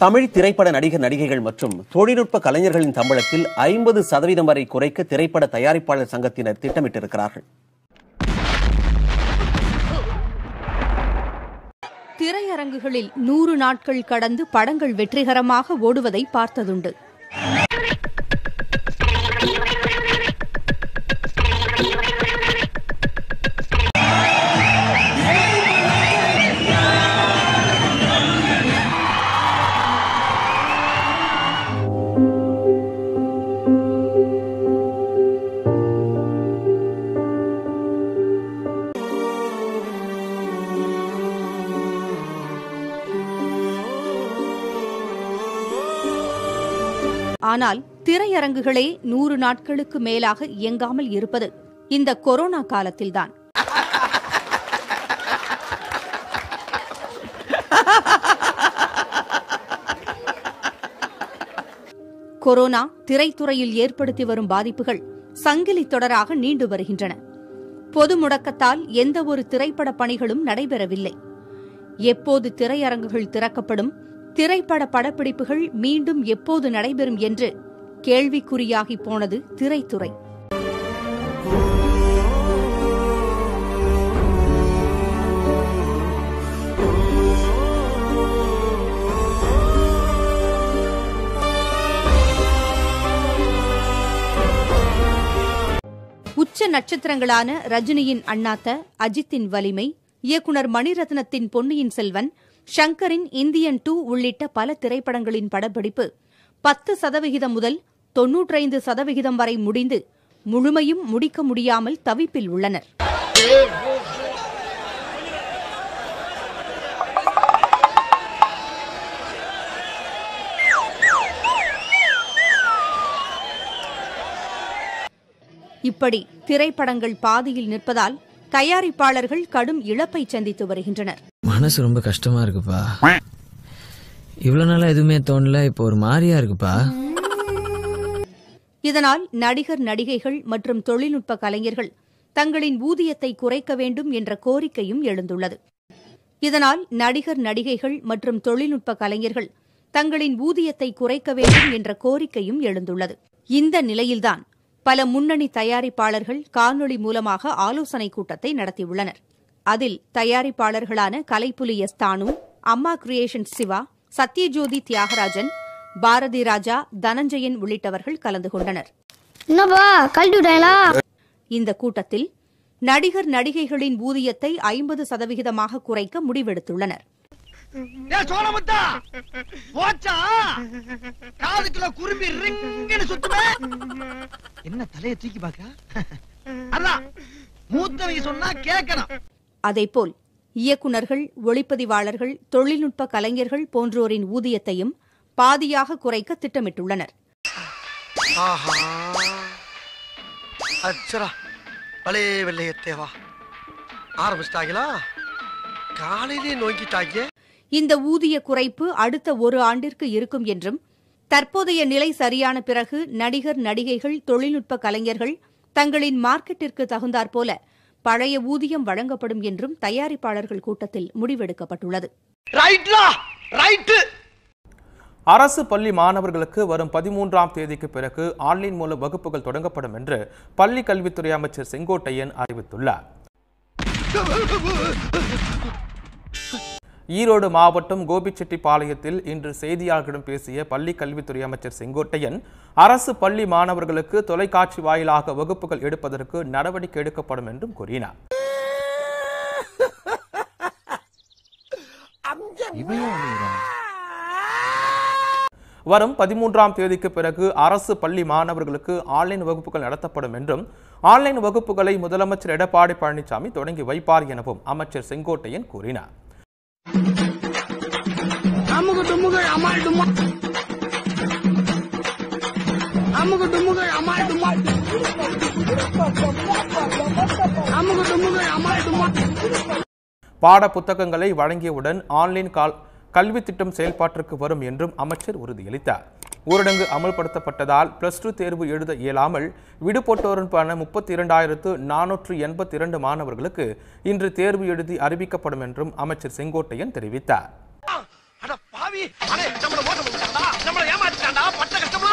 தமிழ் திரைப்பட நடிகர் நடிகைகள் மற்றும் தொழில்நுட்ப கலைஞர்களின் சம்பளத்தில் ஐம்பது சதவீதம் வரை குறைக்க திரைப்பட தயாரிப்பாளர் சங்கத்தினர் திட்டமிட்டிருக்கிறார்கள் திரையரங்குகளில் நூறு நாட்கள் கடந்து படங்கள் வெற்றிகரமாக ஓடுவதை பார்த்ததுண்டு ஆனால் திரையரங்குகளே நூறு நாட்களுக்கு மேலாக இயங்காமல் இருப்பது இந்த கொரோனா காலத்தில்தான் கொரோனா திரைத்துறையில் ஏற்படுத்தி வரும் பாதிப்புகள் சங்கிலி தொடராக நீண்டு வருகின்றன பொது முடக்கத்தால் எந்த ஒரு திரைப்பட பணிகளும் நடைபெறவில்லை எப்போது திரையரங்குகள் திறக்கப்படும் திரைப்பட படப்பிடிப்புகள் மீண்டும் எப்போது நடைபெறும் என்று கேள்விக்குறியாகி போனது திரைத்துறை உச்ச நட்சத்திரங்களான ரஜினியின் அண்ணாத்த அஜித்தின் வலிமை இயக்குனர் மணிரத்னத்தின் பொன்னியின் செல்வன் ஷங்கரின் இந்தியன் டூ உள்ளிட்ட பல திரைப்படங்களின் படப்பிடிப்பு பத்து சதவிகிதம் முதல் தொன்னூற்றைந்து சதவிகிதம் வரை முடிந்து முழுமையும் முடிக்க முடியாமல் தவிப்பில் உள்ளனர் இப்படி திரைப்படங்கள் பாதியில் நிற்பதால் தயாரிப்பாளர்கள் கடும் இழப்பை சந்தித்து வருகின்றனர் மனசு ரொம்ப கஷ்டமா இருக்குப்பா இவ்வளவு நாளா எதுவுமே தோணல இப்போ ஒரு மாதிரியா இருக்குப்பா இதனால் நடிகர் நடிகைகள் மற்றும் தொழில்நுட்ப கலைஞர்கள் தங்களின் ஊதியத்தை குறைக்க வேண்டும் என்ற கோரிக்கையும் எழுந்துள்ளது இதனால் நடிகர் நடிகைகள் மற்றும் தொழில்நுட்ப கலைஞர்கள் தங்களின் ஊதியத்தை குறைக்க வேண்டும் என்ற கோரிக்கையும் எழுந்துள்ளது இந்த நிலையில்தான் பல முன்னணி தயாரிப்பாளர்கள் காணொளி மூலமாக ஆலோசனைக் கூட்டத்தை நடத்தியுள்ளனர் அதில் தயாரிப்பாளர்களான கலைப்புலி எஸ் தானு அம்மா கிரியேஷன் சிவா சத்யஜோதி தியாகராஜன் பாரதி ராஜா தனஞ்சயன் உள்ளிட்டவர்கள் கலந்து கொண்டனர் என்னப்பா கழட்டி விட்டாங்களா இந்த கூட்டத்தில் நடிகர் நடிகைகளின் ஊதியத்தை ஐம்பது சதவிகிதமாக குறைக்க முடிவெடுத்துள்ளனர் ஏய் சோழமுத்தா போச்சா காதுக்குள்ள குரும்பி ரிங்குன்னு சுத்துமே என்ன தலைய தூக்கி பாக்க அதான் மூத்தவங்க சொன்னா கேட்கணும் அதேபோல் இயக்குநர்கள் ஒளிப்பதிவாளர்கள் தொழில்நுட்ப கலைஞர்கள் போன்றோரின் ஊதியத்தையும் பாதியாக குறைக்க திட்டமிட்டுள்ளனர் ஆஹா அச்சரா பலே வெள்ளையத்தேவா ஆரம்பிச்சிட்டாங்களா காலையிலே நோக்கிட்டாங்க இந்த ஊதிய குறைப்பு அடுத்த ஒரு ஆண்டிற்கு இருக்கும் என்றும் தற்போதைய நிலை சரியான பிறகு நடிகர் நடிகைகள் தொழில்நுட்ப கலைஞர்கள் தங்களின் மார்க்கெட்டிற்கு தகுந்தாற்போல பழைய ஊதியம் வழங்கப்படும் என்றும் தயாரிப்பாளர்கள் கூட்டத்தில் முடிவெடுக்கப்பட்டுள்ளது ரைட்லா ரைட்டு அரசு பள்ளி மாணவர்களுக்கு வரும் பதிமூன்றாம் தேதிக்கு பிறகு ஆன்லைன் மூலம் வகுப்புகள் தொடங்கப்படும் என்று பள்ளி கல்வித்துறை அமைச்சர் செங்கோட்டையன் அறிவித்துள்ளார் ஈரோடு மாவட்டம் கோபிச்செட்டிப்பாளையத்தில் இன்று செய்தியாளர்களிடம் பேசிய பள்ளி கல்வித்துறை அமைச்சர் செங்கோட்டையன் அரசு பள்ளி மாணவர்களுக்கு தொலைக்காட்சி வாயிலாக வகுப்புகள் எடுப்பதற்கு நடவடிக்கை எடுக்கப்படும் என்றும் கூறினார் வரும் பதிமூன்றாம் தேதிக்கு பிறகு அரசு பள்ளி மாணவர்களுக்கு ஆன்லைன் வகுப்புகள் நடத்தப்படும் என்றும் ஆன்லைன் வகுப்புகளை முதலமைச்சர் எடப்பாடி பழனிசாமி தொடங்கி வைப்பார் எனவும் அமைச்சர் செங்கோட்டையன் கூறினார் அமுக டுமுக அமால் டுமா அமுக டுமுக அமால் டுமா அமுக டுமுக அமால் டுமா பாட புத்தகங்களை வழங்கியவுடன் ஆன்லைன் கால் கல்வி திட்டம் செயல்பாட்டிற்கு வரும் என்றும் அமைச்சர் உறுதியளித்தார் ஊரடங்கு அமல்படுத்தப்பட்டதால் பிளஸ் டூ தேர்வு எழுத இயலாமல் விடுபட்டோருக்கான முப்பத்தி இரண்டாயிரத்து நானூற்று எண்பத்தி இரண்டு மாணவர்களுக்கு இன்று தேர்வு எழுதி அறிவிக்கப்படும் என்றும் அமைச்சர் செங்கோட்டையன் தெரிவித்தார் அட பாவி பாவி அடே நம்மள மோசம் பண்ணிட்டான்டா நம்மள ஏமாத்திட்டான்டா பட்ட கஷ்டம்